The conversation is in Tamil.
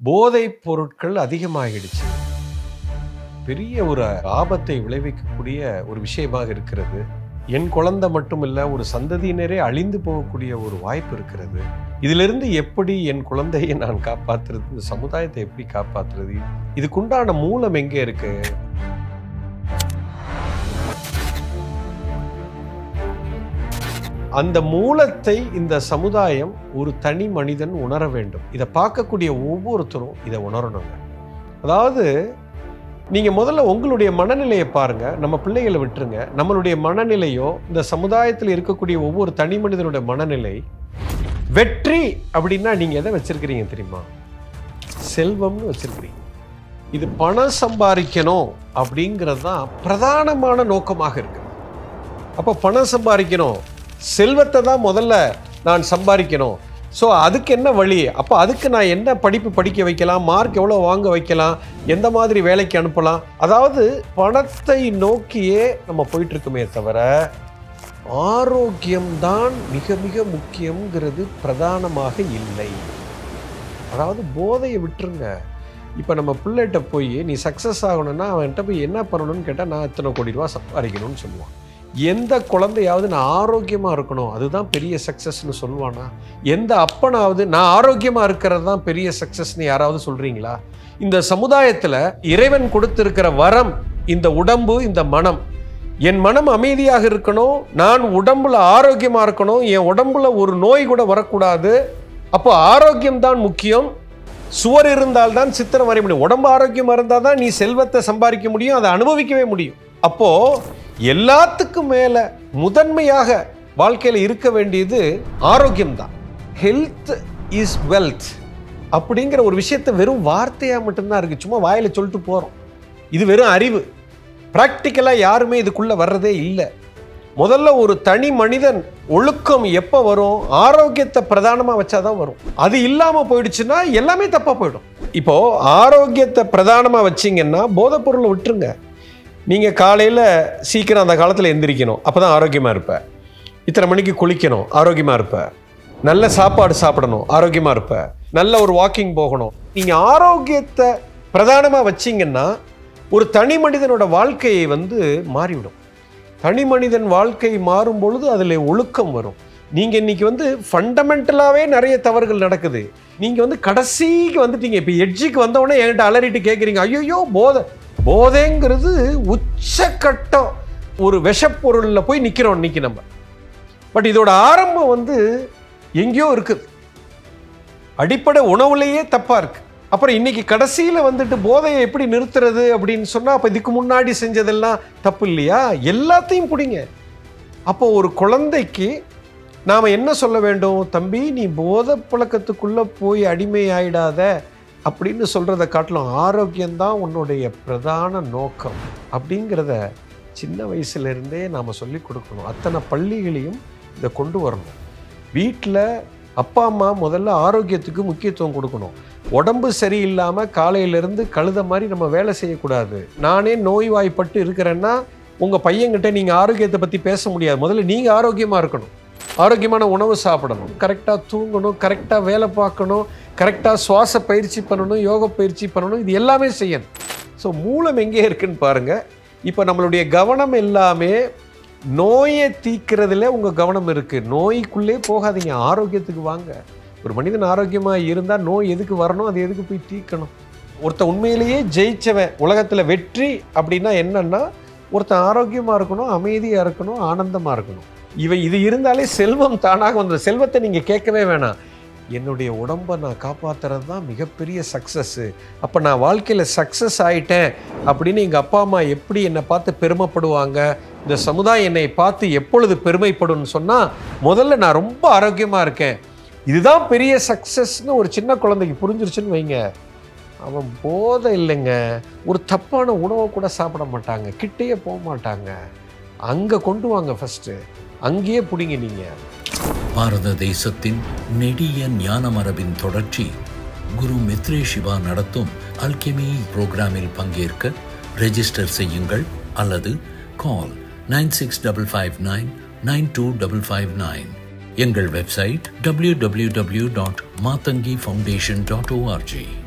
போதைப் பொருட்கள் அதிகமாகிடுச்சு பெரிய ஒரு ஆபத்தை விளைவிக்கக்கூடிய ஒரு விஷயமாக இருக்கிறது என் குழந்தை மட்டுமில்ல ஒரு சந்ததியினரே அழிந்து போகக்கூடிய ஒரு வாய்ப்பு இருக்கிறது இதிலிருந்து எப்படி என் குழந்தையை நான் காப்பாத்துறது இந்த சமுதாயத்தை எப்படி காப்பாத்துறது இதுக்குண்டான மூலம் எங்கே இருக்கு அந்த மூலத்தை இந்த சமுதாயம் ஒரு தனி மனிதன் உணர வேண்டும் இதை பார்க்கக்கூடிய ஒவ்வொருத்தரும் இதை உணரணுங்க அதாவது நீங்க முதல்ல உங்களுடைய மனநிலையை பாருங்க நம்ம பிள்ளைகளை விட்டுருங்க நம்மளுடைய மனநிலையோ இந்த சமுதாயத்தில் இருக்கக்கூடிய ஒவ்வொரு தனி மனிதனுடைய மனநிலை வெற்றி அப்படின்னா நீங்க எதை வச்சிருக்கிறீங்க தெரியுமா செல்வம்னு வச்சிருக்கிறீங்க இது பணம் சம்பாதிக்கணும் அப்படிங்கிறது தான் பிரதானமான நோக்கமாக இருக்கு அப்போ பணம் சம்பாதிக்கணும் செல்வத்தை தான் முதல்ல நான் சம்பாதிக்கணும் ஸோ அதுக்கு என்ன வழி அப்போ அதுக்கு நான் என்ன படிப்பு படிக்க வைக்கலாம் மார்க் எவ்வளோ வாங்க வைக்கலாம் எந்த மாதிரி வேலைக்கு அனுப்பலாம் அதாவது பணத்தை நோக்கியே நம்ம போயிட்டு இருக்குமே தவிர ஆரோக்கியம்தான் மிக மிக முக்கியங்கிறது பிரதானமாக இல்லை அதாவது போதையை விட்டுருங்க இப்போ நம்ம பிள்ளைகிட்ட போய் நீ சக்ஸஸ் ஆகணும்னா அவன்கிட்ட போய் என்ன பண்ணணும்னு கேட்டால் நான் இத்தனை கோடி ரூபா சம்பாதிக்கணும்னு சொல்லுவான் எந்த குழந்தையாவது நான் ஆரோக்கியமாக இருக்கணும் அதுதான் பெரிய சக்ஸஸ்னு சொல்லுவானா எந்த அப்பனாவது நான் ஆரோக்கியமாக இருக்கிறது தான் பெரிய சக்ஸஸ்னு யாராவது சொல்கிறீங்களா இந்த சமுதாயத்தில் இறைவன் கொடுத்திருக்கிற வரம் இந்த உடம்பு இந்த மனம் என் மனம் அமைதியாக இருக்கணும் நான் உடம்புல ஆரோக்கியமாக இருக்கணும் என் உடம்புல ஒரு நோய் கூட வரக்கூடாது அப்போ ஆரோக்கியம் தான் முக்கியம் சுவர் இருந்தால் தான் சித்திரம் வரைய முடியும் உடம்பு ஆரோக்கியமாக இருந்தால் தான் நீ செல்வத்தை சம்பாதிக்க முடியும் அதை அனுபவிக்கவே முடியும் அப்போ எல்லாத்துக்கும் மேல முதன்மையாக வாழ்க்கையில் இருக்க வேண்டியது ஆரோக்கியம் தான் ஹெல்த் இஸ் வெல்த் அப்படிங்கிற ஒரு விஷயத்தை வெறும் வார்த்தையா மட்டும்தான் இருக்கு சும்மா வாயில சொல்லிட்டு போறோம் இது வெறும் அறிவு ப்ராக்டிக்கலாக யாருமே இதுக்குள்ள வர்றதே இல்லை முதல்ல ஒரு தனி மனிதன் ஒழுக்கம் எப்போ வரும் ஆரோக்கியத்தை பிரதானமாக வச்சாதான் வரும் அது இல்லாமல் போயிடுச்சுன்னா எல்லாமே தப்பாக போயிடும் இப்போ ஆரோக்கியத்தை பிரதானமாக வச்சிங்கன்னா போதைப் பொருளை விட்டுருங்க நீங்கள் காலையில் சீக்கிரம் அந்த காலத்தில் எந்திரிக்கணும் அப்போ தான் ஆரோக்கியமாக இருப்ப இத்தனை மணிக்கு குளிக்கணும் ஆரோக்கியமாக இருப்ப நல்ல சாப்பாடு சாப்பிடணும் ஆரோக்கியமாக இருப்ப நல்ல ஒரு வாக்கிங் போகணும் நீங்கள் ஆரோக்கியத்தை பிரதானமாக வச்சிங்கன்னா ஒரு தனி மனிதனோட வாழ்க்கையை வந்து மாறிவிடும் தனி மனிதன் வாழ்க்கை மாறும் பொழுது அதில் ஒழுக்கம் வரும் நீங்கள் இன்னைக்கு வந்து ஃபண்டமெண்டலாகவே நிறைய தவறுகள் நடக்குது நீங்கள் வந்து கடைசிக்கு வந்துட்டீங்க இப்போ எட்ஜுக்கு வந்தவுடனே என்கிட்ட அலறிட்டு கேட்குறீங்க ஐயோ போதை போதைங்கிறது உச்சக்கட்டம் ஒரு விஷப்பொருளில் போய் நிற்கிறோம் இன்னைக்கு நம்ம பட் இதோட ஆரம்பம் வந்து எங்கேயோ இருக்குது அடிப்படை உணவுலேயே தப்பாக இருக்கு அப்புறம் இன்னைக்கு கடைசியில் வந்துட்டு போதையை எப்படி நிறுத்துறது அப்படின்னு சொன்னால் அப்போ இதுக்கு முன்னாடி செஞ்சதெல்லாம் தப்பு இல்லையா எல்லாத்தையும் பிடிங்க அப்போ ஒரு குழந்தைக்கு நாம் என்ன சொல்ல வேண்டும் தம்பி நீ போதை பழக்கத்துக்குள்ளே போய் அடிமை ஆயிடாத அப்படின்னு சொல்கிறத காட்டிலும் ஆரோக்கியம்தான் உன்னுடைய பிரதான நோக்கம் அப்படிங்கிறத சின்ன வயசுலேருந்தே நாம் சொல்லி கொடுக்கணும் அத்தனை பள்ளிகளையும் இதை கொண்டு வரணும் வீட்டில் அப்பா அம்மா முதல்ல ஆரோக்கியத்துக்கு முக்கியத்துவம் கொடுக்கணும் உடம்பு சரியில்லாமல் காலையிலேருந்து கழுத மாதிரி நம்ம வேலை செய்யக்கூடாது நானே நோய்வாய்ப்பட்டு இருக்கிறேன்னா உங்கள் பையன்கிட்ட நீங்கள் ஆரோக்கியத்தை பற்றி பேச முடியாது முதல்ல நீங்கள் ஆரோக்கியமாக இருக்கணும் ஆரோக்கியமான உணவு சாப்பிடணும் கரெக்டாக தூங்கணும் கரெக்டாக வேலை பார்க்கணும் கரெக்டாக சுவாச பயிற்சி பண்ணணும் யோக பயிற்சி பண்ணணும் இது எல்லாமே செய்யணும் ஸோ மூலம் எங்கே இருக்குன்னு பாருங்கள் இப்போ நம்மளுடைய கவனம் எல்லாமே நோயை தீக்கிறதுல உங்கள் கவனம் இருக்குது நோய்க்குள்ளே போகாதீங்க ஆரோக்கியத்துக்கு வாங்க ஒரு மனிதன் ஆரோக்கியமாக இருந்தால் நோய் எதுக்கு வரணும் அது எதுக்கு போய் தீக்கணும் ஒருத்தன் உண்மையிலேயே ஜெயிச்சவன் உலகத்தில் வெற்றி அப்படின்னா என்னன்னா ஒருத்தன் ஆரோக்கியமாக இருக்கணும் அமைதியாக இருக்கணும் ஆனந்தமாக இருக்கணும் இவன் இது இருந்தாலே செல்வம் தானாக வந்து செல்வத்தை நீங்கள் கேட்கவே வேணாம் என்னுடைய உடம்பை நான் காப்பாற்றுறது தான் மிகப்பெரிய சக்ஸஸ்ஸு அப்போ நான் வாழ்க்கையில் சக்ஸஸ் ஆயிட்டேன் அப்படின்னு எங்கள் அப்பா அம்மா எப்படி என்னை பார்த்து பெருமைப்படுவாங்க இந்த சமுதாயம் என்னை பார்த்து எப்பொழுது பெருமைப்படும்னு சொன்னால் முதல்ல நான் ரொம்ப ஆரோக்கியமாக இருக்கேன் இதுதான் பெரிய சக்ஸஸ்னு ஒரு சின்ன குழந்தைக்கு புரிஞ்சிருச்சுன்னு வைங்க அவன் போதை இல்லைங்க ஒரு தப்பான உணவை கூட சாப்பிட மாட்டாங்க கிட்டேயே போக மாட்டாங்க அங்கே கொண்டு வாங்க ஃபஸ்ட்டு அங்கேயே பிடிங்க நீங்கள் பாரத தேசத்தின் நெடிய ஞான மரபின் தொடர்ச்சி குரு மித்ரே சிவா நடத்தும் அல்கெமி புரோகிராமில் பங்கேற்க ரெஜிஸ்டர் செய்யுங்கள் அல்லது call nine six double five nine nine two double five nine எங்கள் website W W W dot Mathangi foundation dot O R G